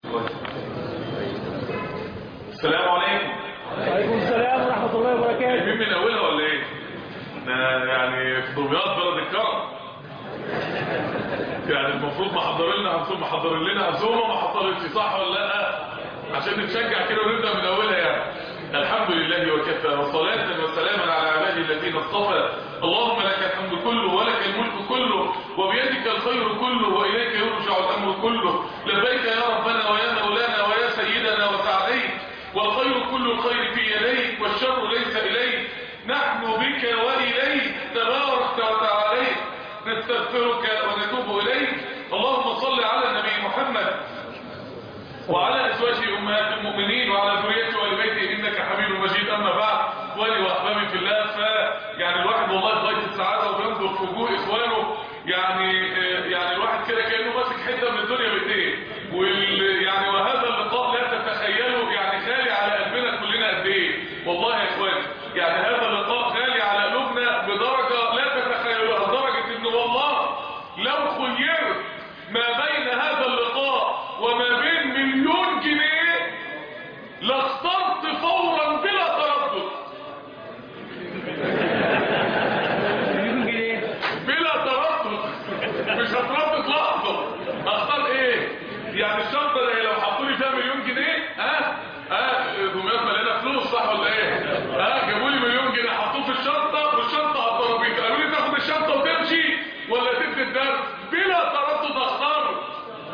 السلام عليكم وعليكم السلام ورحمة الله وبركاته مين من اولها ولا ايه احنا يعني في دمياط بلد الكرم يعني المفروض محضر لنا عزومه محضر لنا عزومه ما حضرتش صح ولا لا عشان نتشجع كده ونبدا من اولها يعني الحمد لله وكفى وصلاة وسلاما على عباده الذين اصطفى اللهم لك الحمد كله ولك الملك كله وبيدك الخير كله وإليك يرجع الأمر كله لبيك يا ربنا ويا مولانا ويا سيدنا وسعديك والخير كل الخير في يديك والشر ليس إليك نحن بك وإليك تباركت وتعاليت نستغفرك ونتوب إليك اللهم صل على النبي محمد وعلى أزواجه أمهات المؤمنين وعلى ذريته وآل إنك حميد مجيد أما بعد ولي وأحبابي في الله ف يعني الواحد والله في غاية السعادة وبينظر في وجوه إخوانه يعني آه، يعني الواحد كده كأنه ماسك حتة من الدنيا بإيديه وال يعني وهذا اللقاء لا تتخيلوا يعني خالي على قلبنا كلنا قد إيه والله يا إخواني يعني هذا اللقاء غالي على قلوبنا بدرجة لا تتخيلوها لدرجة إن والله لو خيرت ما بين هذا اللقاء وما بين مليون جنيه لاخترت فورا بلا تردد مليون جنيه بلا تردد مش هتردد لحظه اختار ايه يعني الشنطه دي لو حطوا لي فيها مليون جنيه ها ها دمياط مليانه فلوس صح ولا ايه ها جابوا لي مليون جنيه حطوه في الشنطه والشنطه على الترابيزه قالوا لي تاخد الشنطه وتمشي ولا تدي الدرس بلا تردد اختار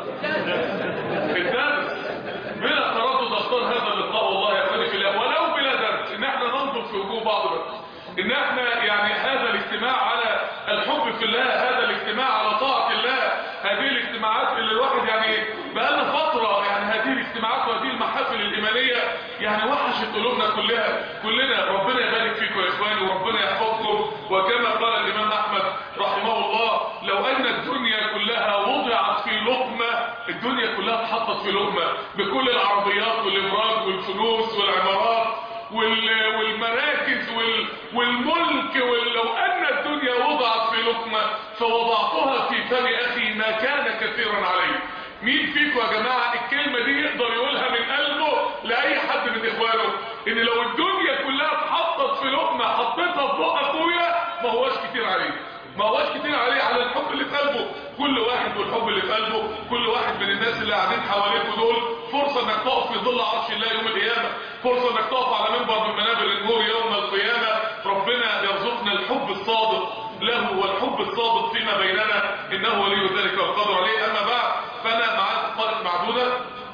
الدرس بلا تردد اختار هذا اللقاء والله يا اخواني في الله ولو بلا درس ان احنا ننظر في وجوه بعض بس ان احنا يعني هذا الاجتماع على الحب في الله هذا الاجتماع على طاعة الله هذه الاجتماعات اللي الواحد يعني بقالنا فترة يعني هذه الاجتماعات وهذه المحافل الإيمانية يعني وحشت قلوبنا كلها كلنا ربنا يبارك فيكم يا إخواني وربنا يحفظكم وكما قال الإمام أحمد رحمه الله لو أن الدنيا كلها وضعت في لقمة الدنيا كلها اتحطت في لقمة بكل العربيات والإبراج والفلوس والعمارات وال- والمراكز وال- والملك وال- لو أن الدنيا وضعت في لقمة فوضعتها في فم أخي ما كان كثيرا عليه مين فيكم يا جماعة الكلمة دي يقدر يقولها من قلبه لأي حد من إخوانه إن لو الدنيا كلها اتحطت في لقمة حطيتها في بق أخويا ما هواش كتير عليه ما هواش كتير عليه على الحب اللي في قلبه كل واحد والحب اللي في قلبه كل واحد من الناس اللي قاعدين حواليكوا دول فرصة انك تقف في ظل عرش الله يوم القيامة فرصة انك تقف على منبر من منابر النور يوم القيامة ربنا يرزقنا الحب الصادق له والحب الصادق فيما بيننا انه ولي ذلك والقدر عليه اما بعد فانا معاك دقائق معدودة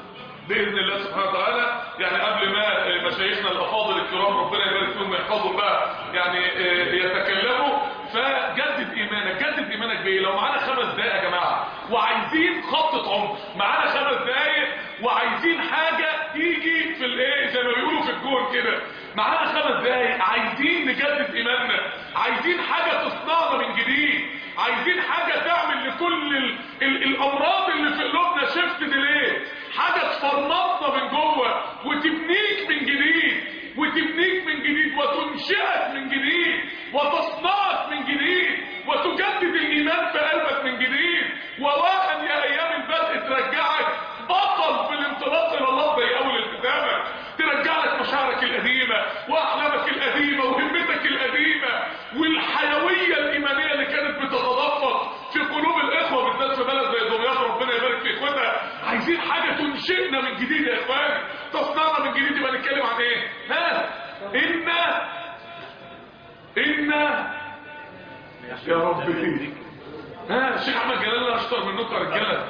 باذن الله سبحانه وتعالى يعني قبل ما مشايخنا الافاضل الكرام ربنا يبارك فيهم ويحفظهم بقى يعني يتكلموا فجدد ايمانك جدد ايمانك بايه لو معانا خمس دقائق يا جماعه وعايزين خطه عمر معانا خمس دقائق وعايزين حاجه تيجي في الايه زي ما بيقولوا في الجون كده معانا خمس دقائق عايزين نجدد ايماننا عايزين حاجه تصنعنا من جديد عايزين حاجه تعمل لكل ال ال الامراض اللي في قلوبنا شفت ديليه حاجه تفرمطنا من جوه وتبنيك من جديد وتبنيك من جديد وتنشئك من جديد وتصنعك من جديد وتجدد الايمان في قلبك من جديد وواء يا ايام البدء ترجعك بطل في الانطلاق الى الله زي اول الكتابه ترجع لك مشاعرك القديمه واحلامك القديمه وهمتك القديمه والحيويه الايمانيه اللي كانت بتتدفق في قلوب الاخوه بالذات في بلد زي دمياط ربنا يبارك في اخواتها عايزين حاجه تنشئنا من جديد يا اخوان تصنعنا من جديد يبقى نتكلم عن ايه ها ان ان يا رب فيك ها الشيخ احمد جلال اشطر منكم يا رجاله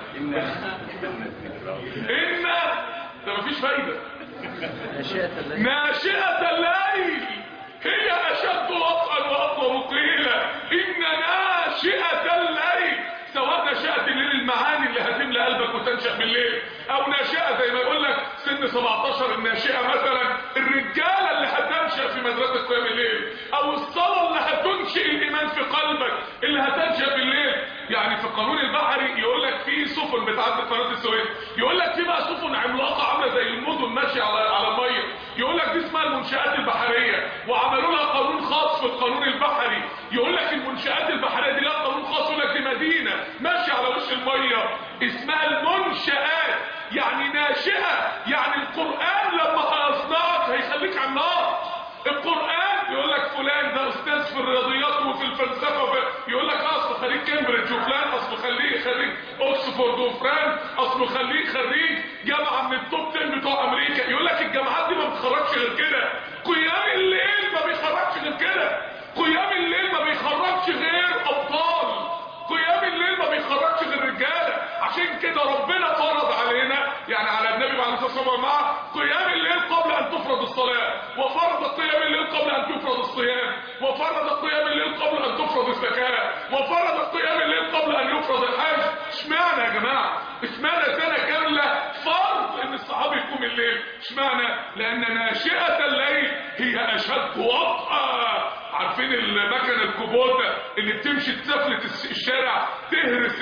ان ده مفيش فايده ناشئة الليل ناشئة الليل هي أشد وطئا وأطول قيلا إن ناشئة الليل سواء ناشئة الليل المعاني اللي هتملى قلبك وتنشأ بالليل أو ناشئة زي ما يقول لك سن 17 الناشئة مثلا الرجالة اللي هتنشأ في مدرسة قيام الليل أو الصلاة اللي هتنشئ الإيمان في قلبك اللي هتنشأ بالليل يعني في القانون البحري يقول لك في سفن بتعدي قناة السويس يقول لك في بقى سفن عملاقة عاملة زي المدن ماشية على على المية يقول لك دي اسمها المنشآت البحرية وعملوا لها قانون خاص في القانون البحري يقول لك المنشآت البحرية دي لها قانون خاص يقول لك دي مدينة ماشية على وش المية اسمها المنشآت يعني ناشئة يعني القرآن لما هيصنعك هيخليك على النار القرآن يقول لك فلان ده أستاذ في الرياضيات وفي الفلسفة وفي يقول لك أصله خريج كامبريدج وفلان أصله خليه خريج أكسفورد وفلان أصله خليه خريج جامعة من التوب 10 بتوع أمريكا يقول لك الجامعات دي ما بتخرجش غير كده قيام الليل ما بيخرجش غير كده قيام الليل ما بيخرجش غير أبطال قيام الليل ما بيخرجش غير رجاله عشان كده ربنا فرض علينا يعني على النبي عليه الصلاه والسلام معاه قيام الليل قبل ان تفرض الصلاه وفرض قيام الليل قبل ان تفرض الصيام وفرض قيام الليل قبل ان تفرض الزكاه وفرض قيام الليل قبل ان يفرض الحج اشمعنى يا جماعه اشمعنى سنه كامله فرض ان الصحابي يقوم الليل اشمعنى لان ناشئه الليل هي اشد وطئا عارفين المكنه الكوبوتا اللي بتمشي تسفلت الشارع تهرس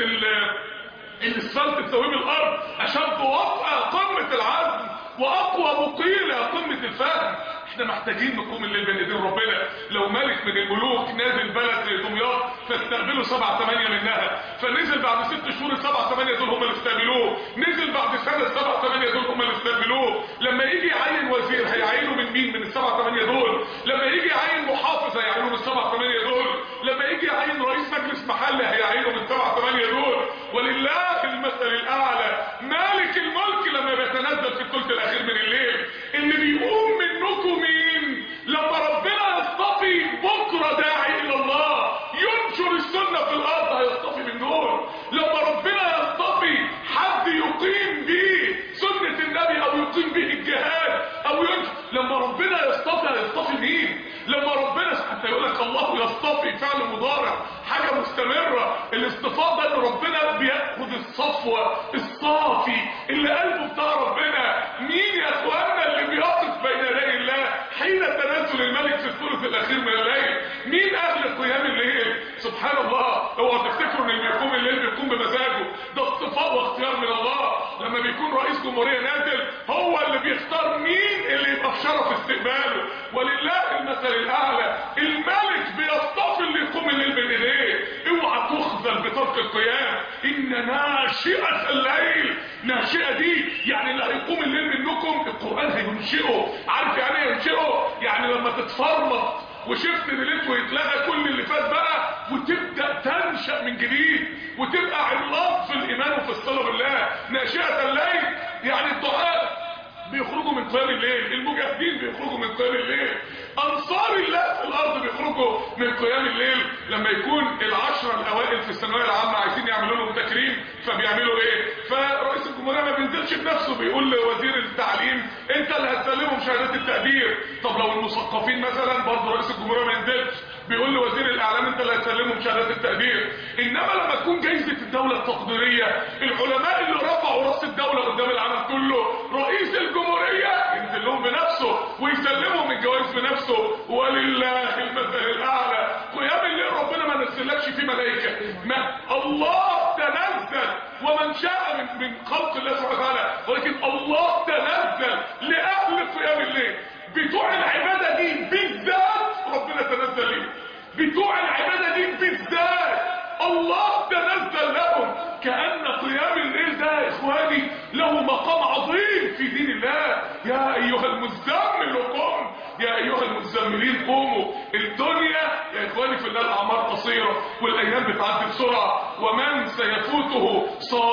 الاسفلت تسويه بالارض اشد وطأة قمه العزم واقوى مقيله قمه الفهم احنا محتاجين نقوم الليل بين ايدين ربنا لو ملك من الملوك نازل بلد زي دمياط فاستقبلوا سبعة ثمانية منها فنزل بعد ست شهور السبعة ثمانية دول هم اللي استقبلوه نزل بعد سنة السبعة ثمانية دول هم اللي استقبلوه لما يجي يعين وزير هيعينه من مين من السبعة ثمانية دول لما يجي يعين محافظ هيعينه من السبعة ثمانية دول لما يجي يعين رئيس مجلس محلي هيعينه من السبعة ثمانية دول ولله المثل الاعلى مالك الملك لما بيتنزل في الثلث الاخير من الليل اللي بيقوم منكم مين لما ربنا يصطفي بكرة داعي الى الله ينشر السنة في الارض هيصطفي من دول لما ربنا يصطفي حد يقيم به سنة النبي او يقيم به الجهاد او ينشر لما ربنا يصطفي هيصطفي مين لما ربنا حتى يقول لك الله يصطفي فعل مضارع حاجة مستمرة الاصطفاء ده ان ربنا بياخد الصفوة الصافي اللي قلبه بتاع ربنا مين يا اخوانا اللي بيقف بين يدي الله حين تنزل الملك في الثلث الاخير من الليل مين اهل قيام الليل سبحان الله اوعوا تفتكروا ان اللي بيقوم الليل بيقوم بمزاجه ده اصطفاء واختيار من الله لما بيكون رئيس جمهورية نازل هو اللي بيختار مين اللي يبقى في شرف استقباله ولله المثل الاعلى الملك بيصطفي اللي يقوم الليل بين ايديه اوعى تخذل بترك القيام ان ناشئة الليل ناشئة دي يعني اللي هيقوم الليل منكم القرآن هينشئه عارف يعني ايه ينشئه يعني لما تتفرمط وشفت ان ليلته يتلغى كل اللي فات بقى وتبدا تنشا من جديد وتبقى عملاق في الايمان وفي الصلاه بالله ناشئه الليل يعني الدعاء بيخرجوا من قيام الليل المجاهدين بيخرجوا من قيام الليل انصار الله في الارض بيخرجوا من قيام الليل لما يكون العشرة الاوائل في الثانويه العامه عايزين يعملوا لهم تكريم فبيعملوا ايه فرئيس الجمهوريه ما بينزلش بنفسه بيقول لوزير التعليم انت اللي هتسلمهم شهادات التقدير طب لو المثقفين مثلا برضه رئيس الجمهوريه ما ينزلش بيقول لوزير الاعلام انت اللي هتسلمهم شهادات التقدير انما لما تكون جايزه الدوله التقديريه العلماء اللي رفعوا راس الدوله قدام العالم كله رئيس الجمهوريه ينزل لهم بنفسه ويسلمهم الجوائز بنفسه ولله المثل الاعلى قيام الليل ربنا ما نزلكش فيه ملائكه ما الله تنزل ومن شاء من, من خلق الله سبحانه وتعالى ولكن الله تنزل لاهل قيام الليل بتوع العباده دي بالذات ربنا تنزل ليه بتوع العباده دي بالذات الله تنزل لهم كأن قيام الليل ده يا إخواني له مقام عظيم في دين الله يا أيها المزمل قم يا أيها المزملين قوموا الدنيا يا إخواني في الله الأعمار قصيرة والأيام بتعدي بسرعة ومن سيفوته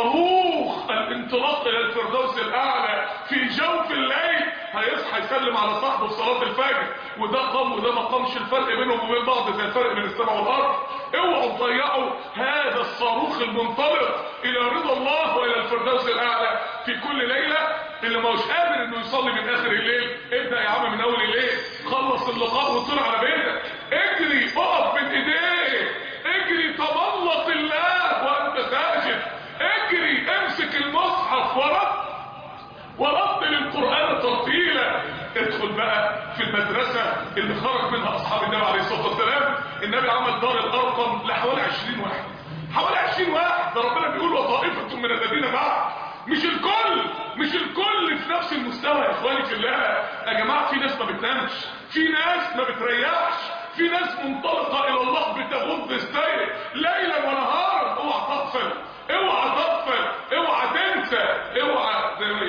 صاروخ الانطلاق إلى الفردوس الأعلى في جوف الليل هيصحى يسلم على صاحبه في صلاة الفجر وده قام وده ما قامش الفرق بينهم وبين بعض زي الفرق بين السماء والأرض اوعوا تضيعوا هذا الصاروخ المنطلق الى رضا الله والى الفردوس الاعلى في كل ليله اللي ما هوش قادر انه يصلي من اخر الليل ابدا يا عم من اول الليل خلص اللقاء وطلع على بيتك اجري اقف من ايديه اجري تملق الله وانت ساجد اجري امسك المصحف ورد ورتل القرآن ترتيلا ادخل بقى في المدرسة اللي خرج منها أصحاب النبي عليه الصلاة والسلام النبي عمل دار الأرقم لحوالي 20 واحد حوالي 20 واحد ده ربنا بيقول وطائفة من الذين معه مش الكل مش الكل في نفس المستوى يا اخواني في الله يا جماعة في ناس ما بتنامش في ناس ما بتريحش في ناس منطلقة إلى الله بتغض السير ليلا ونهارا اوعى تغفل اوعى تغفل اوعى تنسى اوعى زي ما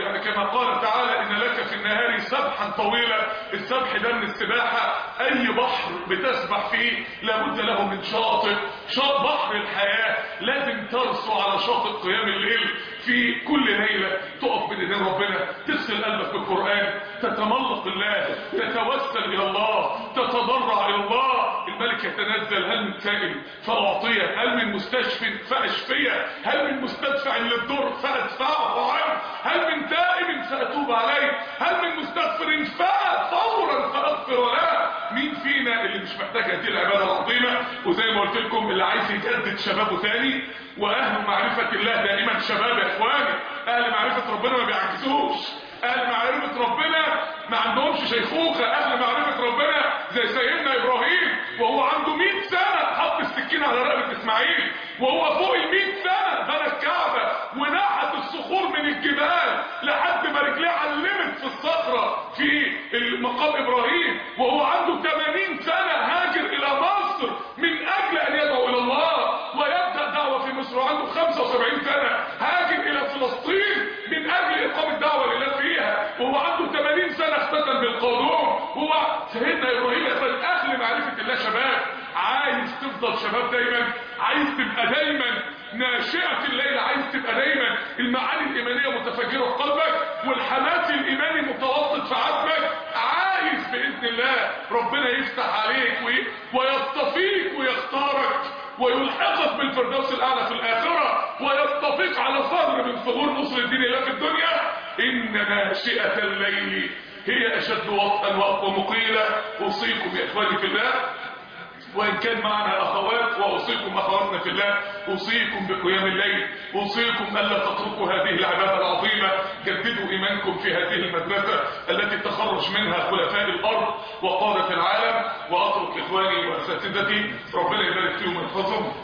كما قال تعالى إن لك في النهار سبحا طويلا السبح ده من السباحة أي بحر بتسبح فيه لابد له من شاطئ شاطئ بحر الحياة لازم ترسو على شاطئ قيام الليل في كل ليلة تقف بين ايدين ربنا تغسل قلبك بالقرآن تتملق الله تتوسل إلى الله تتضرع إلى الله الملك يتنزل هل من سائل فأعطيه هل من مستشفى فأشفيه هل من مستدفع للضر فأدفعه عنه هل من تائب فأتوب عليه هل من مستغفر فورا فأغفر له مين فينا اللي مش محتاج هذه العبادة العظيمة وزي ما قلت لكم اللي عايز يجدد شبابه تاني وأهل معرفة الله دائما شباب يا إخواني أهل معرفة ربنا ما بيعجزوش أهل معرفة ربنا ما عندهمش شيخوخة أهل معرفة ربنا زي سيدنا إبراهيم وهو عنده 100 سنة حط السكين على رقبة إسماعيل وهو فوق ال 100 سنة بنى الكعبة ونحت الصخور من الجبال لحد ما رجليه علمت في الصخرة في مقام إبراهيم وهو عنده 80 سنة هاجر إلى مصر من أجل أن يدعو إلى الله ويبدأ دعوة في مصر وعنده 75 سنة هاجر إلى فلسطين من أجل إقامة دعوة لله فيها وهو عنده 80 سنة اختتم بالقانون هو سيدنا إبراهيم يقول أهل معرفة الله شباب عايز تفضل شباب دايما عايز تبقى دايما ناشئة الليل عايز تبقى دايما المعاني الإيمانية متفجرة في قلبك والحماس الإيماني متوسط في عقلك عايز بإذن الله ربنا يفتح عليك ويصطفيك ويختارك ويلحقك بالفردوس الأعلى في الآخرة ويصطفيك على صدر من ثغور نصر الدين الله في الدنيا إن ناشئة الليل هي أشد وطئا وأقوى قيلا أوصيكم يا إخواني في الله وإن كان معنا أخوات وأوصيكم أخواتنا في الله أوصيكم بقيام الليل أوصيكم ألا تتركوا هذه العبادة العظيمة جددوا إيمانكم في هذه المدرسة التي تخرج منها خلفاء الأرض وقادة العالم وأترك إخواني وأساتذتي ربنا يبارك فيهم ويحفظهم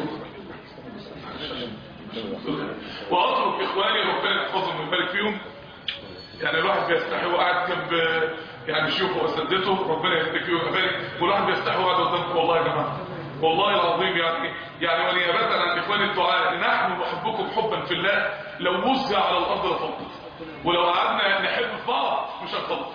وأترك إخواني ربنا يحفظهم ويبارك فيهم يعني الواحد بيستحي وقاعد جنب يعني شيوخه واساتذته ربنا يهديك فيه ويبارك والواحد بيستحي وقاعد قدامكم والله يا جماعه والله العظيم يعني يعني ونيابه عن اخواني الدعاء نحن نحبكم حبا في الله لو وزع على الارض لفضل ولو قعدنا نحب في بعض مش هنفضل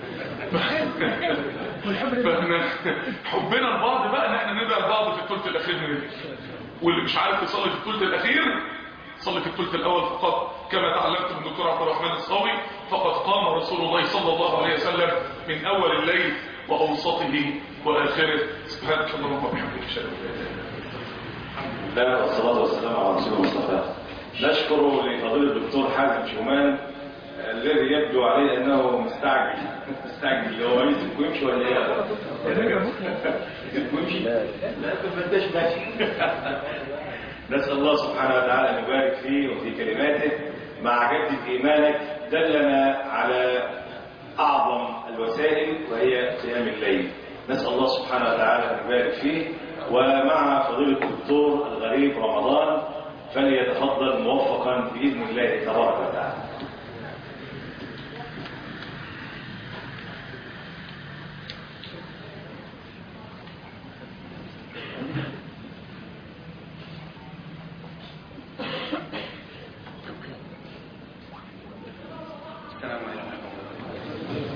فاحنا حبنا لبعض بقى ان احنا ندعي لبعض في الثلث الاخير من الليل واللي مش عارف يصلي في الثلث الاخير صلي في الثلث الاول فقط كما تعلمت من دكتور عبد الرحمن الصاوي فقد قام رسول الله صلى الله عليه وسلم من اول الليل واوسطه واخره سبحانك اللهم وبحمدك اشهد ان لا اله الا انت الله والصلاة والسلام على رسول المصطفى نشكر لفضيلة الدكتور حازم شومان الذي يبدو عليه انه مستعجل مستعجل هو يمسك ويمشي ولا ايه؟ يمسك ويمشي؟ لا ما انتش ماشي نسأل الله سبحانه وتعالى أن يبارك فيه وفي كلماته مع جدة إيمانك دلنا على أعظم الوسائل وهي قيام الليل نسأل الله سبحانه وتعالى أن يبارك فيه ومع فضيلة الدكتور الغريب رمضان فليتفضل موفقا بإذن الله تبارك وتعالى السلام عليكم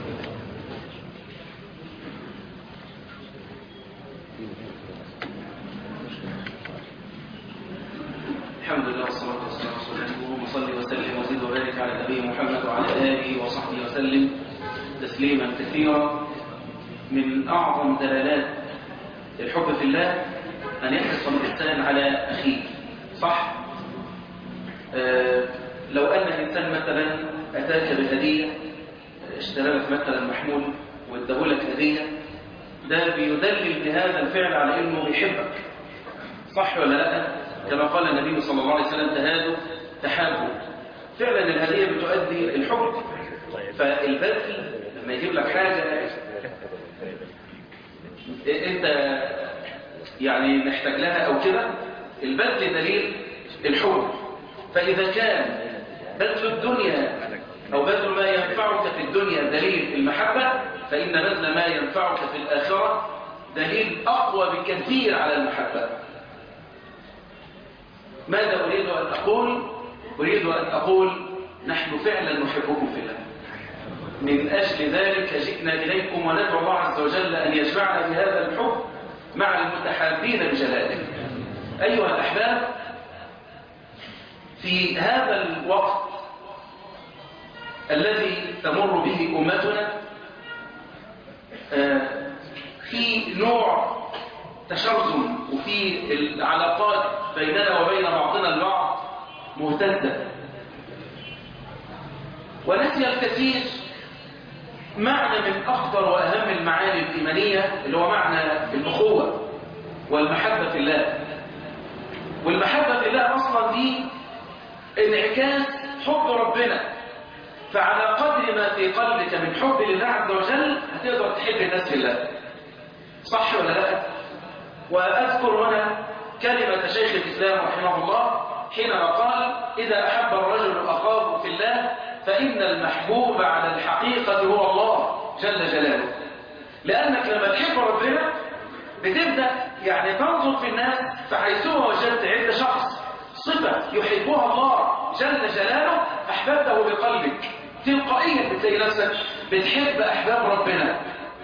الحمد لله والصلاة والسلام على رسول الله اللهم صل وسلم وزد وبارك على نبينا محمد وعلى آله وصحبه وسلم تسليما كثيرا من أعظم دلالات الحب في الله أن يحرص الإنسان على أخيه صح؟ آه لو أن الإنسان مثلا أتاك بهدية اشترى لك مثلا محمول واداهولك هدية ده بيدلل بهذا الفعل على انه بيحبك صح ولا لا كما قال النبي صلى الله عليه وسلم تهادوا تحابوا فعلا الهدية بتؤدي الحب فالبذل لما يجيب لك حاجة انت يعني محتاج لها او كده البذل دليل الحب فاذا كان بذل الدنيا أو بذل ما ينفعك في الدنيا دليل المحبة فإن بذل ما ينفعك في الآخرة دليل أقوى بكثير على المحبة ماذا أريد أن أقول؟ أريد أن أقول نحن فعلا نحبكم في الله من أجل ذلك جئنا إليكم وندعو الله عز وجل أن يجمعنا بهذا الحب مع المتحابين بجلاله أيها الأحباب في هذا الوقت الذي تمر به أمتنا آه، في نوع تشرذم وفي العلاقات بيننا وبين بعضنا البعض مهتدة ونسي الكثير معنى من أخطر وأهم المعاني الإيمانية اللي هو معنى الأخوة والمحبة في الله والمحبة في الله أصلا دي انعكاس حب ربنا فعلى قدر ما في قلبك من حب لله عز وجل هتقدر تحب الناس في الله صح ولا لا وأذكر هنا كلمة شيخ الإسلام رحمه الله حينما قال إذا أحب الرجل أخاه في الله فإن المحبوب على الحقيقة هو الله جل جلاله لأنك لما تحب ربنا بتبدأ يعني تنظر في الناس فحيثما وجدت عند شخص صفة يحبها الله جل جلاله أحببته بقلبك تلقائيا بتلاقي نفسك بتحب أحباب ربنا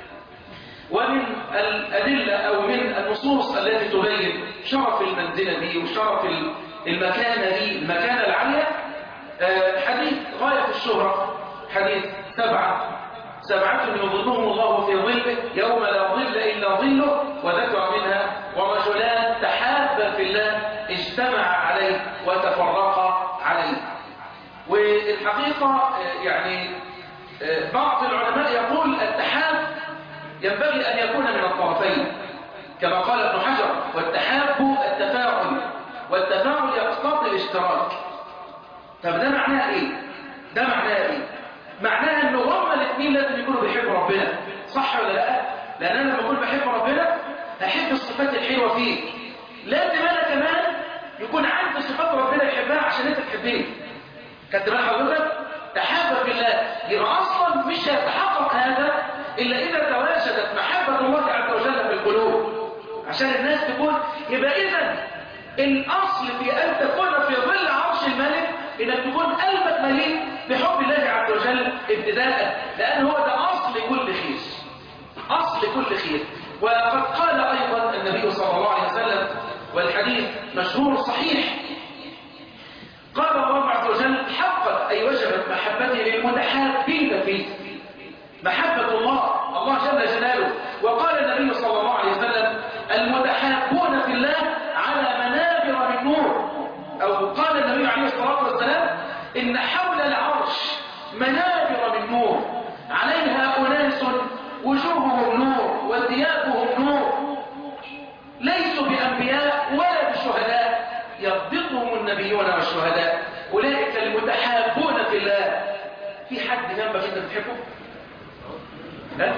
ومن الأدلة أو من النصوص التي تبين شرف المنزلة دي وشرف المكانة دي المكانة العالية آه، حديث غاية في الشهرة حديث سبعة سبعة يظلهم الله في ظله يوم لا ظل إلا ظله وذكر منها ورجلان تحابا في الله اجتمع عليه وتفرقا عليه والحقيقة آه، يعني آه، بعض العلماء يقول التحاب ينبغي أن يكون من الطرفين كما قال ابن حجر والتحاب التفاعل والتفاعل يقتضي الاشتراك طب ده معناه ايه ده معناه ايه معناه ان هما الاثنين لازم يكونوا بيحبوا ربنا صح ولا لا لان انا لما اكون بحب ربنا هحب الصفات الحلوه فيه لازم انا كمان يكون عندي صفات ربنا يحبها عشان انت تحبني خدت بال حضرتك تحب في الله يبقى اصلا مش هيتحقق هذا الا اذا تواجدت محبه الله عز وجل في القلوب عشان الناس تكون يبقى اذا الاصل في ان تكون في ظل عرش الملك انك تكون قلبك مليء بحب الله عز وجل ابتداء لان هو ده اصل كل خير اصل كل خير وقد قال ايضا النبي صلى الله عليه وسلم والحديث مشهور صحيح قال الله عز وجل حقا اي وجبت محبتي للمتحابين فيه محبه الله الله جل جلاله وقال النبي صلى الله عليه وسلم المتحابون في الله على منابر من نور أو قال النبي عليه الصلاة والسلام إن حول العرش منابر من نور عليها أناس وجوههم نور وثيابهم نور ليسوا بأنبياء ولا بشهداء يضبطهم النبيون والشهداء أولئك المتحابون في الله في حد جنبك أنت بتحبه؟ لا؟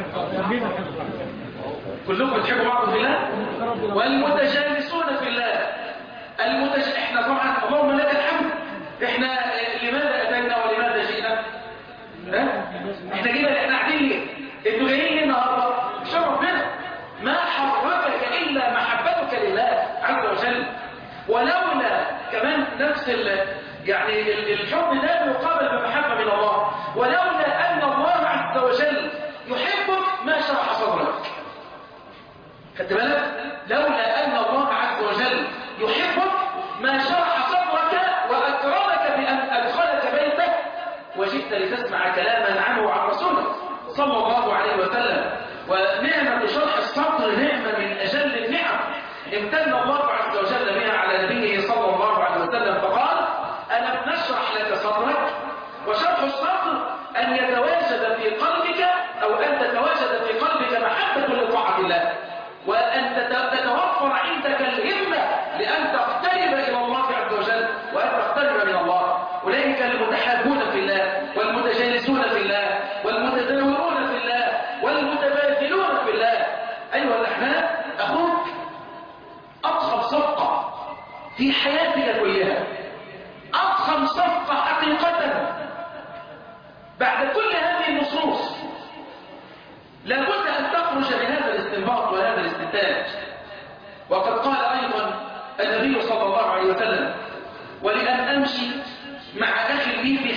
كلكم بتحبوا بعض في الله؟ والمتجالسون في الله المتج... احنا طبعا اللهم لك الحمد احنا لماذا اتينا ولماذا جئنا ها؟ احنا جينا احنا قاعدين ليه انتوا جايين ليه النهارده عشان ربنا ما حركك الا محبتك لله عز وجل ولولا كمان نفس ال... يعني ال- الحب ده يقابل بمحبه من الله ولولا ان الله عز وجل يحبك ما شرح صدرك خدت بالك لولا ان الله عز وجل يحبك ما شرح صدرك واكرمك بان ادخلك بيته وجئت لتسمع كلاما عنه وعن رسوله صلى الله عليه وسلم ونعمه شرح الصدر نعمه من اجل النعم امتن الله عز وجل بها على نبيه صلى الله عليه وسلم فقال الم نشرح لك صدرك وشرح الصدر ان يتواجد في قلبك او ان تتواجد في قلبك محبه لطاعه الله وأن تت- تتوفر عندك الهمة لأن تقترب إلى الله عز وجل وأن تقترب من الله أولئك المتحابون في الله والمتجالسون في الله والمتداورون في الله والمتبادلون في الله أيها الأحباب أخوك أضخم صفقة في حياتك كلها أضخم صفقة حقيقة بعد كل هذه النصوص لابد أن تخرج من هذا الاستنباط وهذا الاستنتاج وقد قال أيضا النبي صلى الله عليه وسلم ولأن أمشي مع أخي لي في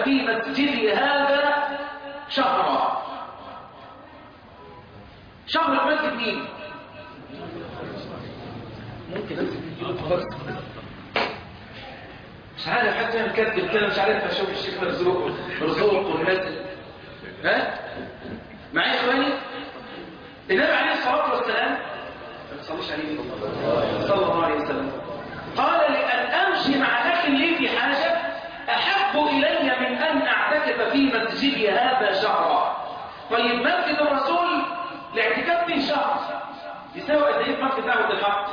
في مسجدي هذا شهرا شهر في مسجد مين ممكن مش عارف حتى انا كاتب كده مش عارف اشوف الشيخ مرزوق مرزوق والناس ها معايا يا اخواني النبي عليه الصلاه والسلام ما تصليش عليه صلى الله عليه وسلم قال لان امشي مع اخ لي في حاجه احب الي من ان اعتكف في مسجدي هذا شهرا طيب مسجد الرسول الاعتكاف فيه شهر يساوي قد ايه في مسجد دعوه الحق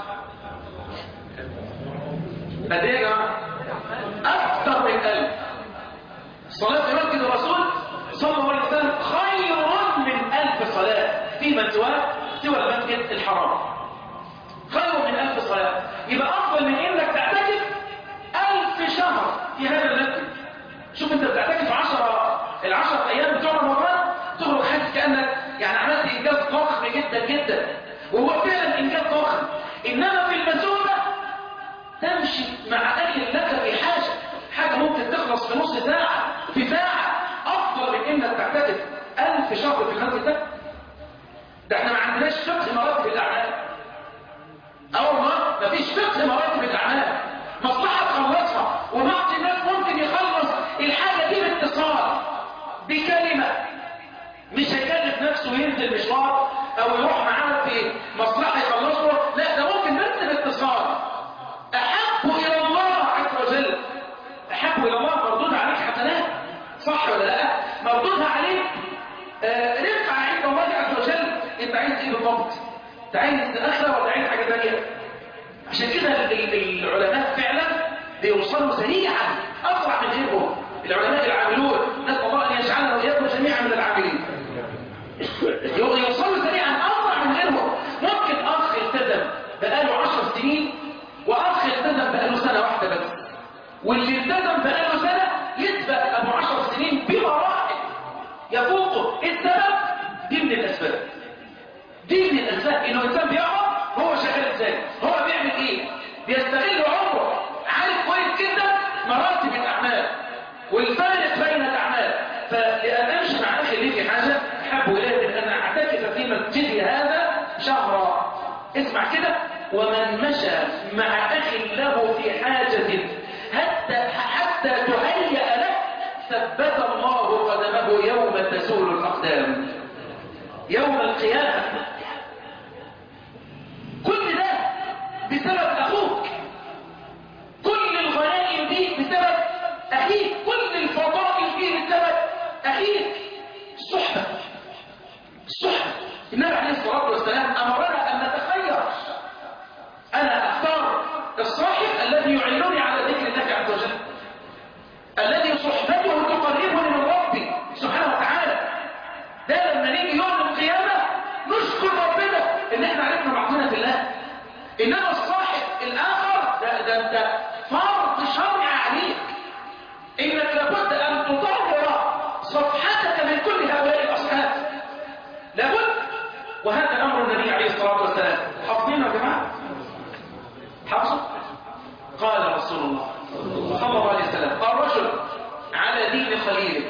قد ايه يا جماعه اكثر من ألف صلاه في مسجد الرسول صلى الله عليه وسلم خير من ألف صلاه فيما سواه سوى المسجد الحرام خير من ألف صلاه يبقى افضل من انك تعتكف ألف شهر في هذا المسجد شوف انت بتعتكف 10 العشر ايام بتوع رمضان تخرج حاسس كانك يعني عملت انجاز ضخم جدا جدا وهو فعلا انجاز ضخم انما في المسؤولة تمشي مع اهل لك في حاجه حاجه ممكن تخلص في نص ساعه في ساعه افضل من انك تعتكف ألف شهر في المسجد ده ده احنا ما عندناش فقه مراتب الاعمال اه والله مفيش فقه مراتب الاعمال مصلحه تخلصها وبعض الناس ممكن يخلص الحاجه دي باتصال بكلمه مش هيكلف نفسه ينزل مشوار او يروح معاه في مصلحه يخلصه لا ده ممكن بس باتصال احب الى الله عز وجل احب الى الله مردود عليك حسنات صح ولا لا مردودها عليك آه رفعه عند الله عز وجل انت عايز ايه بالضبط انت عايز اخره ولا عايز حاجه ثانيه عشان كده ال- ال- العلماء فعلا بيوصلوا سريعا اسرع من غيرهم العلماء العاملون نسال الله ان يجعلنا واياكم جميعا من العاملين يوصلوا سريعا اسرع من غيرهم ممكن اخ التزم بقاله 10 سنين واخ التزم بقاله سنه واحده بس واللي التزم بقاله سنه يسبق ابو 10 سنين بمراحل يفوقه السبب دي من الاسباب دي من الاسباب انه الانسان بيقعد هو شغال ازاي هو بيعمل ايه بيستغل عمره عارف كويس جدا مراتب الاعمال والفارق بين الاعمال فلان امشي مع اخي لي في حاجه احب الي من ان اعتكف في مسجدي هذا شهرا اسمع كده ومن مشى مع اخ له في حاجه حتى حتى تهيأ له ثبت الله قدمه يوم تزول الاقدام يوم القيامه كل ده بسبب اخوك كل الغنائم دي بسبب اخيك كل الفضائل دي بسبب اخيك الصحبه الصحبه النبي عليه الصلاه والسلام امرنا ان نتخير انا اختار الصاحب الذي يعينني على ذكر الله عز وجل الذي صحبته تقربني من ربي سبحانه وتعالى ده لما نيجي يوم القيامه نشكر ربنا ان احنا عرفنا بعضنا في الله انما الصاحب الاخر ده ده انت فرض شرعي عليك انك لابد ان تطهر صفحتك من كل هؤلاء الاصحاب لابد وهذا امر النبي عليه الصلاه والسلام حافظين يا جماعه حافظوا قال رسول الله صلى الله عليه وسلم الرجل على دين خليله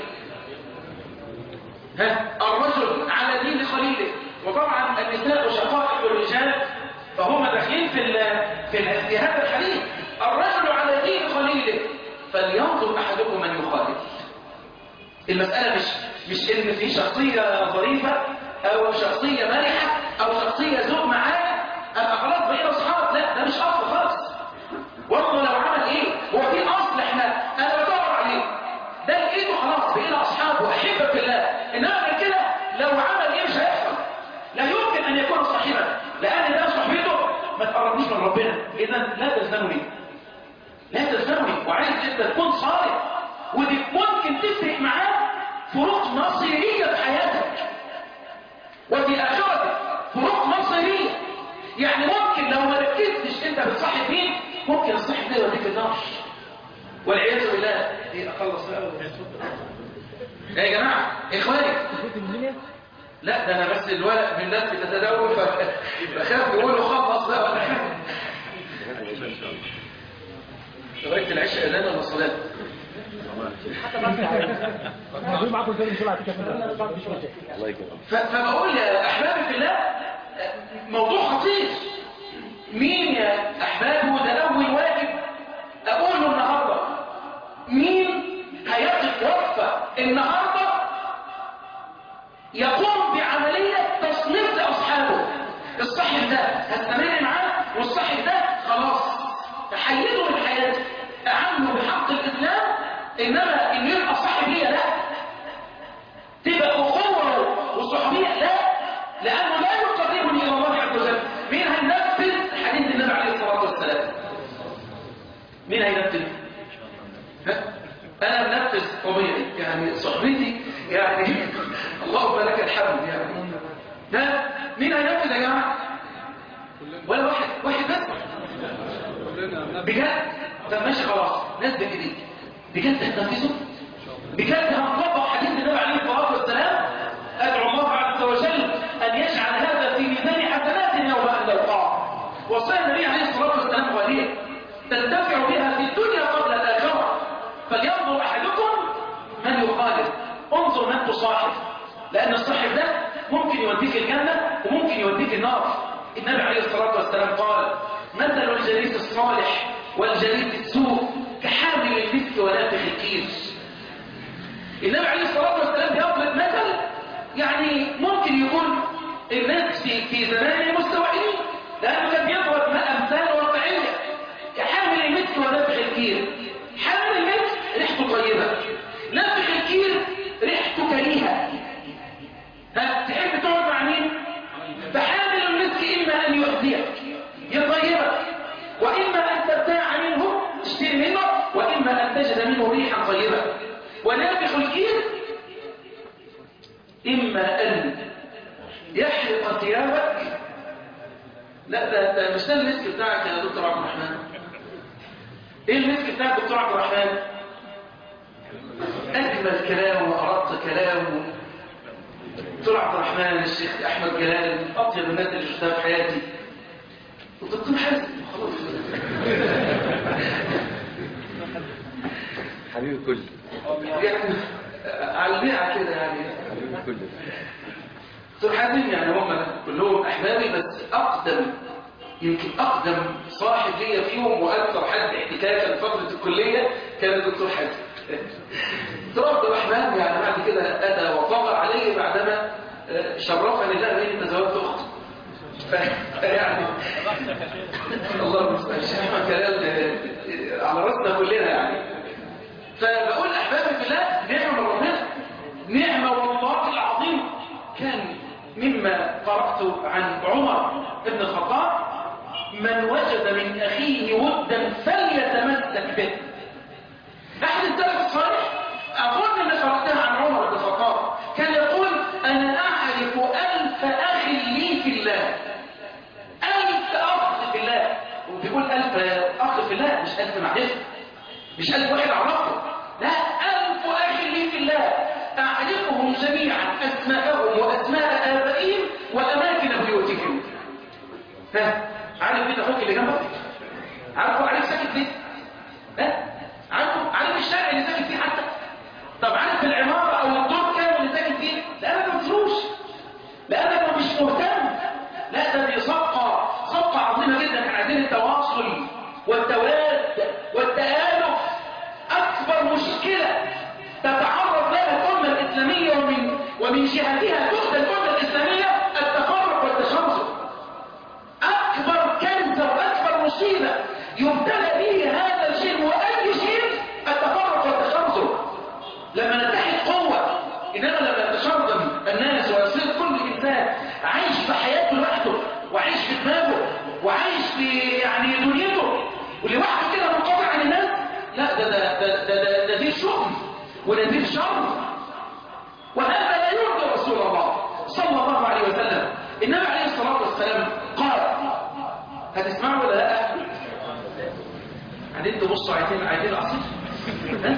ها الرجل على دين خليله وطبعا النساء شقائق الرجال فهم داخلين في ال- في ال- في هذا الحديث الرجل على دين خليله فلينظر احدكم من يخالف المسألة مش مش إن في شخصية ظريفة أو شخصية مرحة أو شخصية ذوق معايا أبقى خلاص بقينا أصحاب لا ده مش أصل خالص والله لو عمل إيه هو في أصل إحنا أنا بدور عليه ده لقيته خلاص بقينا أصحاب وأحبة في الله إنما غير كده لو عمل إيه مش هيحصل لا يمكن أن يكون صاحبا لأن ده صاحبته ما تقربنيش من ربنا إذا لا تلزمني لا تلزمني وعايز جدا تكون صادق ودي ممكن تفرق معاك فروق مصيرية في حياتك وفي آخرتك فروق مصيرية يعني ممكن لو ما ركزتش انت بتصاحب مين ممكن الصاحب ده يوديك النار والعياذ بالله ايه اخلص بقى ولا يا جماعه اخواني لا ده انا بس الولد من الناس بتتداول ف- بخاف يقول له خلص بقى ولا حاجه لغايه العشاء اذان ولا صلاه هجيب معاكم الفيلم بسرعه كده مش مشاكل الله يكرمك ف- فبقول يا احبابي في الله موضوع خطير مين يا احبابي وده اول واجب اقوله النهارده مين هيقف وقفه النهارده يقوم بعمليه تصنيف لاصحابه الصاحب ده هستمر معاه والصاحب ده خلاص تحيده من حياتي اعامله بحق الاسلام انما انه يبقى صاحب ليا لا تبقى أخوة وصحبية لا لأنه لا يقربني إلى الله عز وجل مين هينفذ حديث النبي عليه الصلاة والسلام مين هينفذ ها؟ أنا بنفذ طبيعي يعني صحبتي يعني اللهم لك الحمد يعني ها مين هينفذ يا جماعة ولا واحد واحد بس بجد طب ماشي خلاص ناس بجديد بجد هتنفذه بجد هنطبق حديث النبي عليه الصلاه والسلام ادعو الله عز وجل ان يجعل هذا في ميزان حسناتنا يوم ان نلقاه وصايا النبي عليه الصلاه والسلام غاليه تنتفع بها في الدنيا قبل الاخره فلينظر احدكم من يخالف انظر من تصاحب لان الصاحب ده ممكن يوديك الجنه وممكن يوديك النار النبي عليه الصلاه والسلام قال مثل الجليس الصالح والجليس السوء كحامل المسك ونافخ الكير النبي عليه الصلاة والسلام بيضرب مثل يعني ممكن يكون الناس في في زمانه مستوعبين لأنه كان بيضرب ما أمثال واقعية كحامل المسك ونافخ الكير حامل المسك ريحته طيبة نافخ الكير ريحته كريهة ها تحب تقعد مع مين؟ فحامل المسك إما أن يؤذيك يطيبك وإما أن تبتاع منه تشتري منه وإما أن تجد منه ريحا طيبة ونافخ الكير إما أن يحرق ثيابك لا ده, ده مش ده المسك بتاعك يا دكتور عبد الرحمن ايه المسك بتاعك دكتور عبد الرحمن اجمل كلام واردت كلام دكتور عبد الرحمن الشيخ احمد جلال اطيب الناس اللي شفتها في حياتي والدكتور حازم خلاص حبيبي الكل يعني على البيعه كده يعني حبيبي الكل دكتور حازم يعني هم كلهم احبابي بس اقدم يمكن اقدم صاحب ليا فيهم واكثر حد احتكاكا في فتره الكليه كان الدكتور حازم دكتور عبد الرحمن يعني بعد كده اتى وطغى علي بعدما آه، شرفني الله باني تزوجت اخته ف- يعني الله المستعان الشيخ احمد كلام آه، على راسنا كلنا يعني فبقول احبابي في الله نعمه من ربنا نعمه والله العظيم كان مما قرات عن عمر بن الخطاب من وجد من اخيه ودا فليتمسك به احد السلف الصالح اظن ان قراتها عن عمر بن الخطاب كان يقول انا اعرف الف اخ لي في الله الف اخ في الله وبيقول الف اخ في الله مش الف معرفه مش ألف واحد أعرفه لا ألف أخ لي في الله أعرفهم جميعا أسماءهم وأسماء آبائهم وأماكن بيوتهم ها عارف مين أخوك اللي جنبك؟ عارفه عارف ساكت ليه؟ ها؟ عارفه عارف الشارع اللي ساكت فيه حتى؟ طب عارف العمارة أو الدور كام اللي ساكت فيه؟ لأنك ما بتروش لأنك مش مهتم لا ده دي صفقة صفقة عظيمة جدا احنا عايزين التواصل والتواد والتآلف أكبر مشكلة تتعرض لها الأمة الإسلامية ومن ومن جهتها تؤذى الأمة الإسلامية التفرق والتشرذم أكبر كنزة وأكبر مصيبة يبتلى به هذا الجيل وأي جيل التفرق والتشرذم لما نتحد قوة إنما لما يتشرذم الناس ويصير كل إنسان عايش في حياته لوحده وعايش في دماغه وعايش في يعني دنيته ولوحده كده منقطع عن الناس لا ده ده ده ده, ده, ده دي شؤم وده دي شر وهذا لا يرضي رسول الله صلى الله عليه وسلم النبي عليه الصلاة والسلام قال هتسمعوا ولا لا؟ قاعدين تبصوا عايزين عايزين العصير ها؟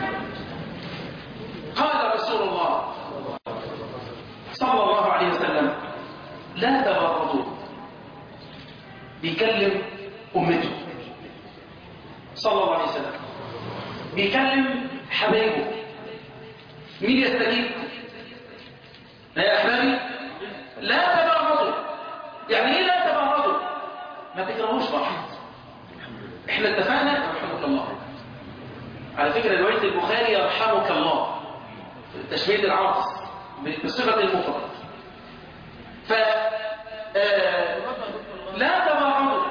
قال رسول الله صلى الله عليه وسلم لا تبغضوا بيكلم أمته صلى الله عليه وسلم بيكلم حبايبه مين يستجيب يا احبابي لا تباغضوا يعني ايه لا تباغضوا ما تكرهوش بعض احنا اتفقنا رحمك الله على فكره روايه البخاري يرحمك الله تشميل العرض بصفه المفرد ف آه، لا تباغضوا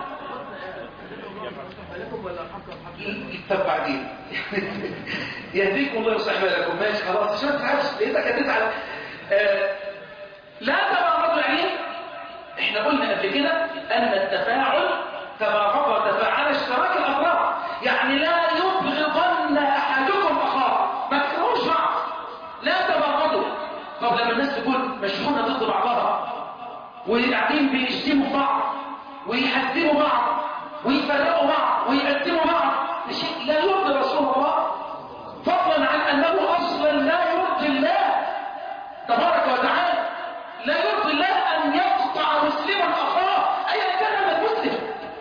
طب بعدين يهديكم الله ويصلح بالكم ماشي خلاص عشان ما تتعبش لقيتك هتزعل آه، لا تباغضوا يعني إيه؟ احنا قلنا قبل كده ان التفاعل تباغض وتفاعل اشتراك الاطراف يعني لا يبغضن احدكم اخاه ما تكرهوش بعض لا تباغضوا طب لما الناس تكون مشحونه ضد بعضها وقاعدين بيشتموا في بعض ويحزموا بعض ويفرقوا بعض ويقدموا بعض ده شيء لا يرضي رسول الله فضلا عن انه اصلا لا يرضي الله تبارك وتعالى لا يرضي الله ان يقطع مسلما اخاه ايا كان هذا المسلم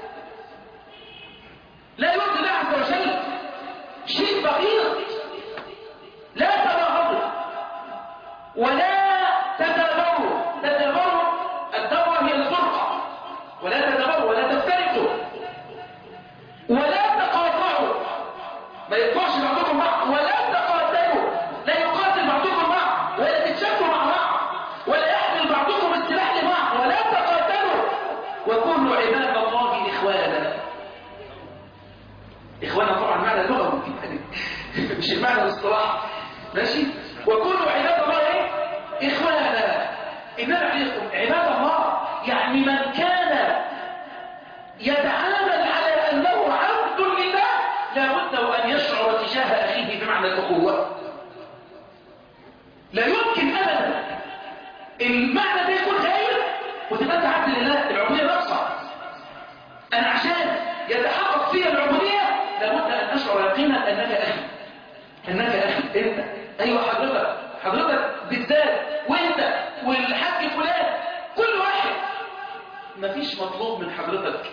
لا يرضي الله عز وجل شيء بغيض لا تباغضوا ولا تدابروا تدابروا الدورة هي الفرقة ولا تدابروا ولا تفترقوا ولا تقاطعوا ما يقطعش بعضكم بعض ولا تقاتلوا لا يقاتل بعضكم بعض ولا تتشكوا مع بعض ولا يحمل بعضكم السلاح لبعض ولا تقاتلوا وكونوا عباد الله إخوانا إخوانا طبعا معنى لغوي يعني مش المعنى الاصطلاحي ماشي وكونوا عباد الله ايه إخوانا إنما عليكم عباد الله يعني من كان يتعامل على أنه عبد لله لابد وأن يشعر تجاه أخيه بمعنى الأخوة لا يمكن أبدا المعنى ده يكون غير وتبقى أنت عبد لله العبودية ناقصة أنا عشان يتحقق فيها العبودية لابد أن أشعر يقينا أنك أخي أنك أخي أنت أيوة حضرتك حضرتك بالذات وأنت والحاج فلان كل واحد مفيش مطلوب من حضرتك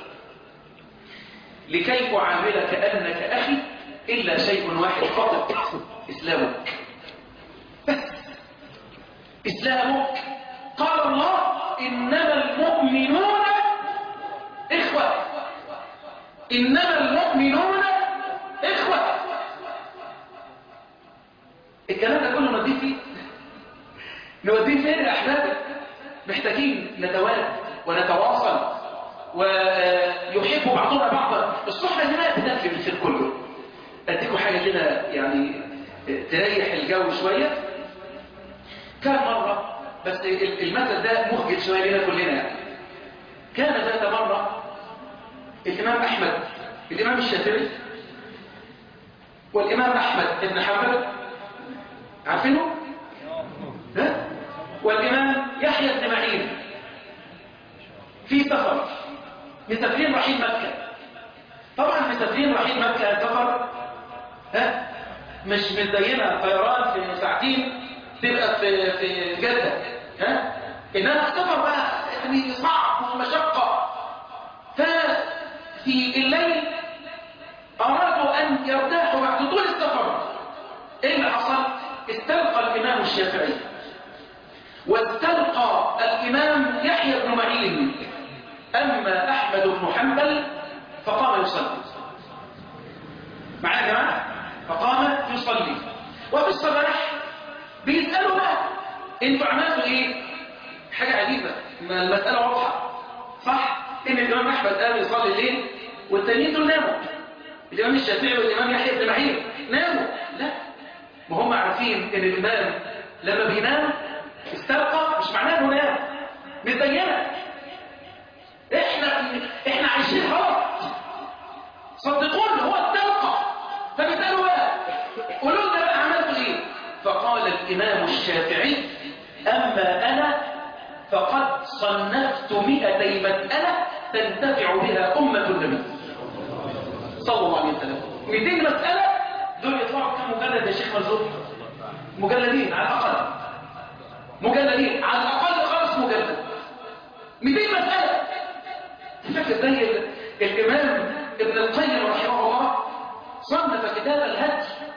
لكي أعاملك أنك أخي إلا شيء واحد فقط إسلامك بس إسلامك قال الله إنما المؤمنون إخوة إنما المؤمنون إخوة الكلام ده كله نوديه فيه نوديه فين يا أحبابي محتاجين نتوالد ونتواصل ويحب بعضنا بعضا الصحبة هنا بتنفي الخير كله أديكم حاجة كده يعني تريح الجو شوية كان مرة بس المثل ده مخجل شوية لنا كلنا يعني كان ذات مرة الإمام أحمد الإمام الشافعي والإمام أحمد بن حنبل عارفينه؟ ها؟ والإمام يحيى بن معين في سفر مسافرين رايحين مكة طبعا مسافرين رايحين مكة سفر ها مش مش زينا طيران في ساعتين تبقى في في جدة ها انما السفر بقى يعني صعب ومشقة ففي الليل أرادوا أن يرتاحوا بعد طول السفر إيه اللي حصل؟ استلقى الإمام الشافعي واستلقى الإمام يحيى بن معين أما أحمد بن حنبل فقام يصلي معايا يا جماعة فقام يصلي وفي الصباح بيسألوا بقى انتوا عملتوا ايه حاجة عجيبة ما المسألة واضحة صح ان الإمام أحمد قام يصلي الليل والتانيين دول ناموا الإمام الشافعي والإمام يحيى بن معين ناموا لا ما هم عارفين ان الإمام لما بينام استلقى مش معناه انه نام متبينه احنا احنا عايشين غلط صدقونا هو استلقى فبيسالوا بقى قولوا لنا بقى عملتوا ايه فقال الامام الشافعي اما انا فقد صنفت مئتي مساله تنتفع بها امه النبي صلى الله عليه وسلم 200 مساله دول يطلعوا كم مجلد يا شيخ مرزوق مجلدين على الاقل مجلدين على الأقل خالص مجلد 200 مسألة فاكر زي الإمام ابن القيم رحمه الله صنف كتاب الهدي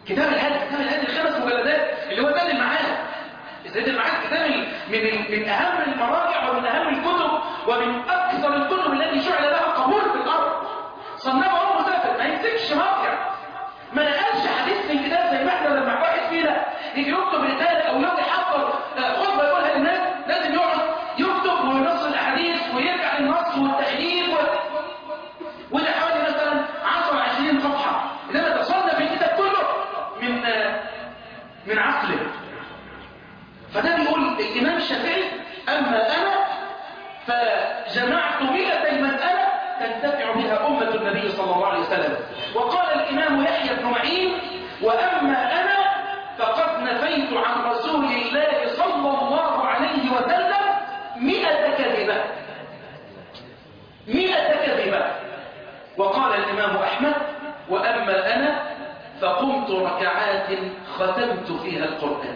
كتاب الهدي كتاب الهدي الخمس مجلدات اللي هو زاد المعاد زاد المعاد كتاب ال- من ال- من اهم المراجع ومن اهم الكتب ومن اكثر الكتب التي شعل لها قبول في الارض صنفه ابو مسافر ما يمسكش مرجع ما نقلش حديث من كتاب زي ما احنا لما واحد فينا يجي يكتب رساله او يجي يحضر آه، خطبه يقولها للناس لازم يقعد يكتب وينص الاحاديث ويرجع للنص والتحليل و... وده حوالي مثلا 10 20 صفحه انما تصنف الكتاب كله من آه، من عقله فده بيقول الامام الشافعي اما انا فجمعت مئتي مساله تنتفع بها امه النبي صلى الله عليه وسلم وقال الامام يحيى بن معين واما انا فقد نفيت عن رسول الله صلى الله عليه وسلم مئة كذبه مئة كذبه وقال الإمام أحمد وأما أنا فقمت ركعات ختمت فيها القرآن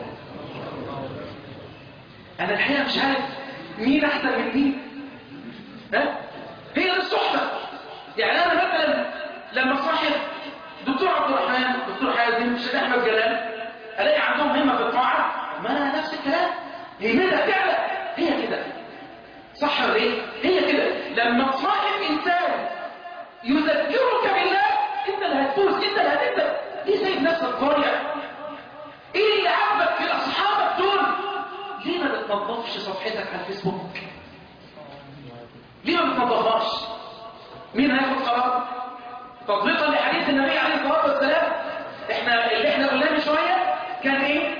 أنا الحقيقة مش عارف مين أحسن من مين ها؟ هي دي الصحبة يعني أنا مثلا لما صاحب دكتور عبد الرحمن دكتور حازم الشيخ أحمد جلال ألاقي عندهم همة في الطاعة ما أنا نفس الكلام همتها فعلا هي كده صح ولا ايه؟ هي كده لما تصاحب إنسان يذكرك بالله انت اللي هتفوز انت اللي هتبدا ليه سايب نفسك ضايع ايه اللي عاجبك في اصحابك دول ليه ما بتنظفش صفحتك على الفيسبوك ليه ما بتنظفهاش مين هياخد قرار تطبيقا لحديث النبي عليه الصلاه والسلام احنا اللي احنا قلناه من شويه كان ايه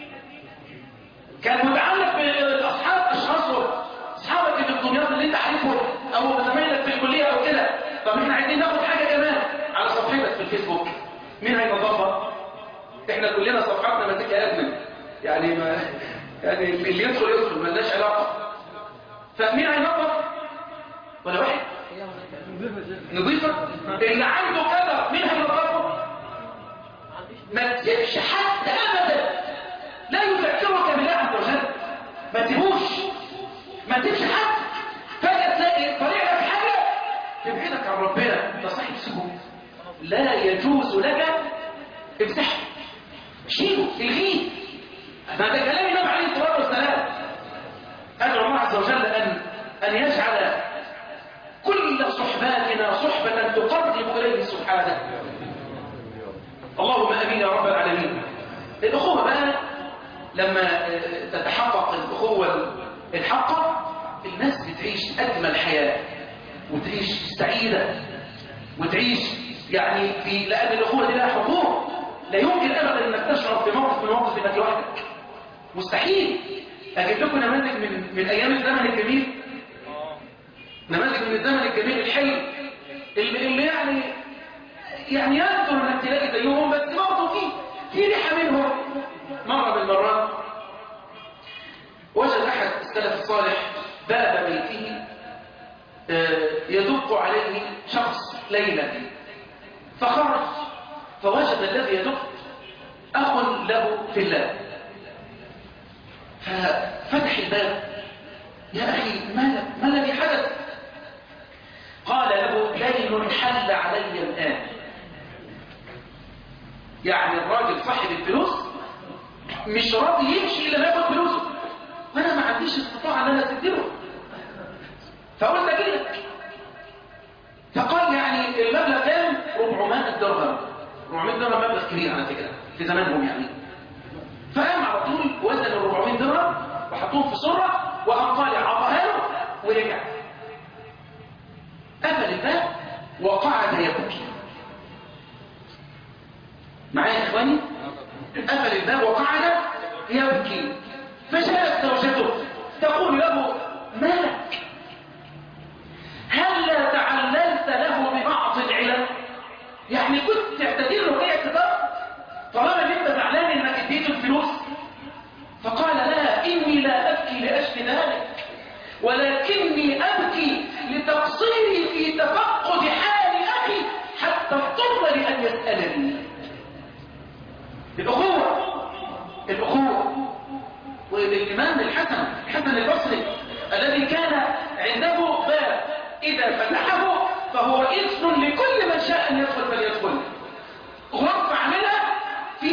كان متعلق بالاصحاب اشخاصهم اصحابك اللي في دمياط اللي انت عارفهم او زمايلك في الكليه او كده طب احنا عايزين ناخد حاجه كمان على صفحتك في الفيسبوك مين هينظفها احنا كلنا صفحاتنا ماسكها ادمن يعني ما يعني اللي يدخل يدخل ملناش علاقه فمين هينظف ولا واحد نضيفه اللي عنده كذا مين هينظفه ما تسيبش حد ابدا لا يذكرك بالله عز وجل ما تسيبوش ما تسيبش حد فجاه تلاقي طريق لك حاجه تبعدك عن ربنا انت صاحب سجود لا يجوز لك امسحه شيله الغيه ما ده كلام النبي عليه الصلاه والسلام ادعو الله عز وجل ان ان يجعل كل صحباتنا صحبه تقرب اليه سبحانه اللهم امين يا رب العالمين الاخوه بقى لما آه، تتحقق الاخوه الحقه الناس بتعيش اجمل حياه وتعيش سعيدة وتعيش يعني في لأن الأخوة دي لها حقوق لا يمكن أبدا أنك تشعر في موقف من المواقف أنك لوحدك مستحيل أجيب لكم نماذج من من أيام الزمن الجميل نماذج من الزمن الجميل الحلو اللي, اللي يعني يعني يذكر انك تلاقي زيهم بس برضه في في ريحه منهم مره من المرات وجد احد السلف الصالح باب بيته يدق عليه شخص ليلا فخرج فوجد الذي يدق أخ له في الله ففتح الباب يا أخي ما لك- ما الذي حدث قال له ليل حل علي الآن يعني الراجل صاحب الفلوس مش راضي يمشي إلا ما ياخد فلوسه وأنا ما عنديش استطاعة أن أنا أسدله فقلت أجيلك فقال يعني المبلغ كام 400 درهم 400 درهم مبلغ كبير على فكرة في زمانهم يعني فقام على طول وزن ال 400 درهم وحطوهم في صرة وقام طالع عطاها له ورجع قفل الباب وقعد يبكي معايا يا اخواني قفل الباب وقعد يبكي فجاءت زوجته تقول له مالك هل لا تعللت له ببعض العلل يعني كنت تعتذر له ايه اعتذار طالما ان انت زعلان انك اديته الفلوس فقال لها اني لا ابكي لاجل ذلك ولكني ابكي لتقصيري في تفقد حال اخي حتى اضطر لان يسالني الاخوه الاخوه والامام الحسن الحسن البصري الذي كان عنده باب اذا فتحه فهو اذن لكل من شاء ان يدخل فليدخل غرفه عاملها في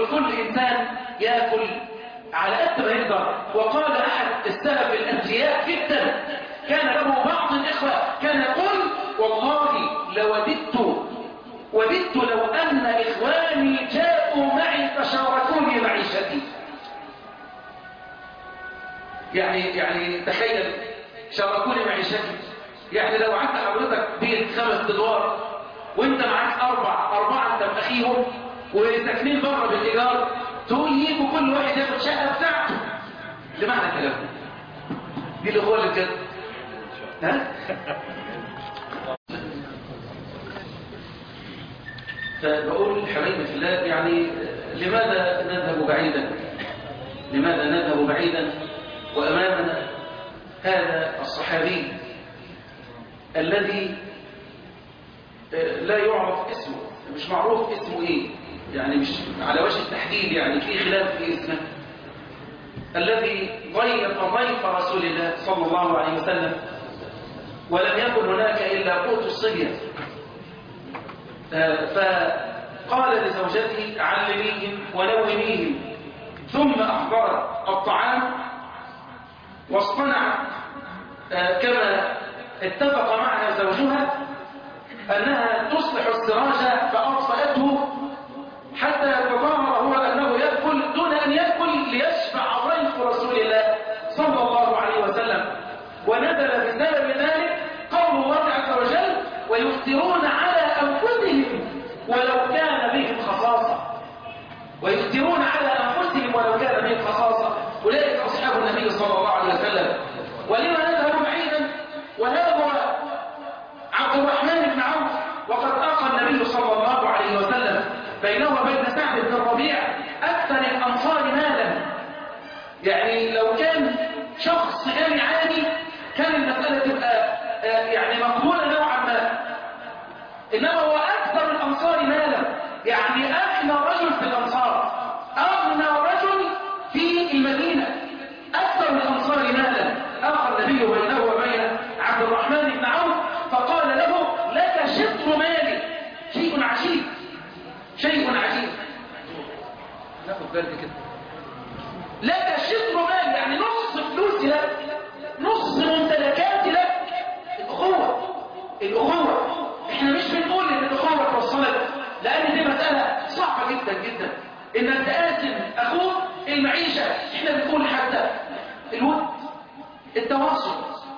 وكل إنسان يأكل على قد ما يقدر وقال أحد السلف الأنبياء جدا كان له بعض الإخوة كان يقول والله لوددت وددت لو أن إخواني جاءوا معي فشاركوني معيشتي يعني يعني تخيل شاركوني معيشتي يعني لو عندك حضرتك بيت خمس ادوار وانت معاك اربع اربعه انت باخيهم وساكنين بره بالايجار تقول يجوا كل واحد ياخد شقه بتاعته لمعنى كلامه دي الاخوه اللي بجد ها فبقول حبايبي في الله يعني لماذا نذهب بعيدا لماذا نذهب بعيدا وامامنا هذا الصحابي الذي لا يعرف اسمه مش معروف اسمه ايه يعني مش على وجه التحديد يعني في خلاف في اسمه الذي ضيف ضيف رسول الله صلى الله عليه وسلم ولم يكن هناك الا قوت الصبيه فقال لزوجته علميهم ونوميهم ثم احضرت الطعام واصطنعت كما اتفق معها زوجها أنها تصلح السراج فأطفأته حتى يتظاهر هو أنه يأكل دون أن يأكل ليشبع ضيف رسول الله صلى الله عليه وسلم ونزل بسبب ذلك قول الله عز وجل ويفترون على أنفسهم ولو كان بهم خصاصة ويفترون على أنفسهم ولو كان بهم خصاصة أولئك أصحاب النبي صلى الله عليه وسلم ولما نذهب بعيدا وهذا هو عبد الرحمن بن عوف وقد ألقى النبي صلى الله عليه وسلم بينه وبين سعد بن الربيع أكثر الأنصار مالا يعني لو كان شخص غني عادي كان المسألة تبقى يعني مقبولة نوعا ما إنما هو أكثر الأنصار مالا يعني أغنى رجل في الأنصار أغنى رجل في المدينة أكثر الأنصار مالا ألقى النبي بينه وبين عبد الرحمن بن عوف فقال له لك شطر مالي شيء عجيب شيء عجيب ناخد بالك كده لك شطر مالي يعني نص فلوسي لك نص ممتلكاتي لك الأخوة الأخوة احنا مش بنقول ان الأخوة توصلت لأن دي مسألة صعبة جدا جدا انك تقاسم أخوك المعيشة احنا بنقول حتى الود التواصل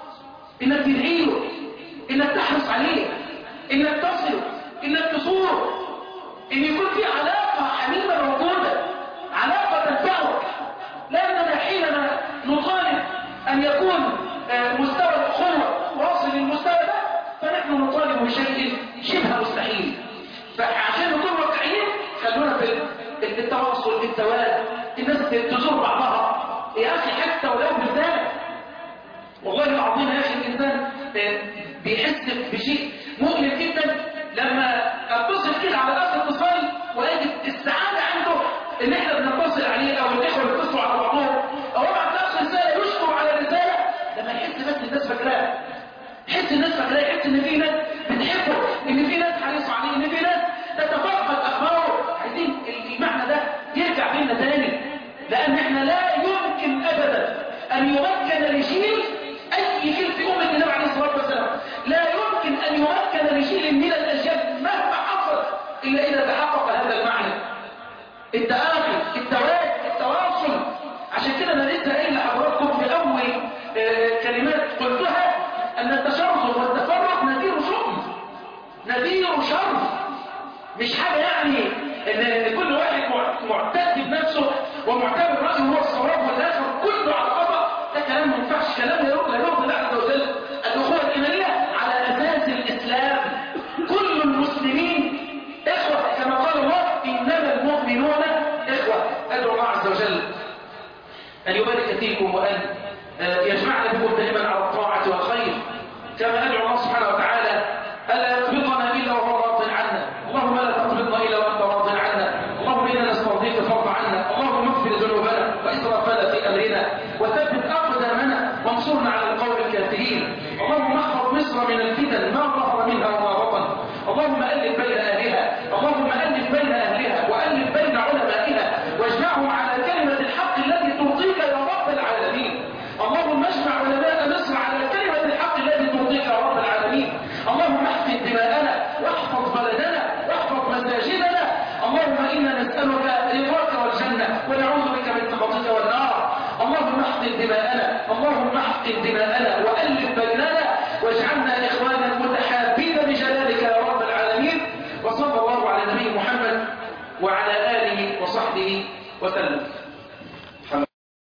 انك تدعي له انك تحرص عليه انك تصل انك تزوره ان يكون في علاقة حميمة موجودة علاقة تنفعك لأننا حينما نطالب أن يكون مستوى الأخوة واصل للمستوى ده فنحن نطالب بشيء شبه مستحيل فعشان نكون واقعيين خلونا في التواصل التوالد الناس تزور بعضها يا أخي حتى ولو بالذات والله العظيم يا أخي الإنسان بيحس بشيء مؤلم جدا لما اتصل كده على اخر اتصال واجد السعاده عنده ان احنا بنتصل عليه او الاخوه بيتصلوا على بعضهم او ابعت لاخ رساله يشكر على الرساله لما يحس بس الناس فاكراه يحس الناس فاكراه يحس ان في ناس بتحبه ان في ناس حريصوا عليه ان في ناس تتفقد اخباره عايزين المعنى ده يرجع بينا تاني لان احنا لا يمكن ابدا ان يمكن لشيء اي جيل في امه النبي عليه الصلاه والسلام لا يمكن ان يمكن لشيء من الاجيال مهما حصل الا اذا تحقق هذا المعنى التآخي التواد التواصل عشان كده انا لسه قايل لحضراتكم في اول آه كلمات قلتها ان التشرذم والتفرق نذير شؤم نذير شر مش حاجه يعني ان كل واحد معتد بنفسه ومعتبر راسه هو الصواب والاخر كله على الخطا ده كلام ما ينفعش كلام لا يرضي الله عز وجل الاخوه الايمانيه على اساس الاسلام كل المسلمين اخوه كما قال الله انما المؤمنون اخوه ادعو الله عز وجل ان يبارك فيكم وان يجمعنا بكم دائما على الطاعه والخير كما ادعو الله سبحانه وتعالى الا يقبضنا الا وهو راض عنا اللهم لا تقبضنا الا وانت راض عنا اللهم انا نسترضيك فارض عنا اللهم اغفر ذنوبنا واسرافنا في امرنا وثبت اقدامنا وانصرنا على القوم الكافرين اللهم احفظ مصر من الفتن ما ظهر منها وما بطن اللهم الف بين اهلها اللهم الف بين اهلها والف بين علمائها إنا نسألك رضاك والجنة ونعوذ بك من سخطك والنار اللهم احقن دماءنا اللهم احقن دماءنا وألف بيننا واجعلنا إخوانا متحابين بجلالك يا رب العالمين وصلى الله على نبي محمد وعلى آله وصحبه وسلم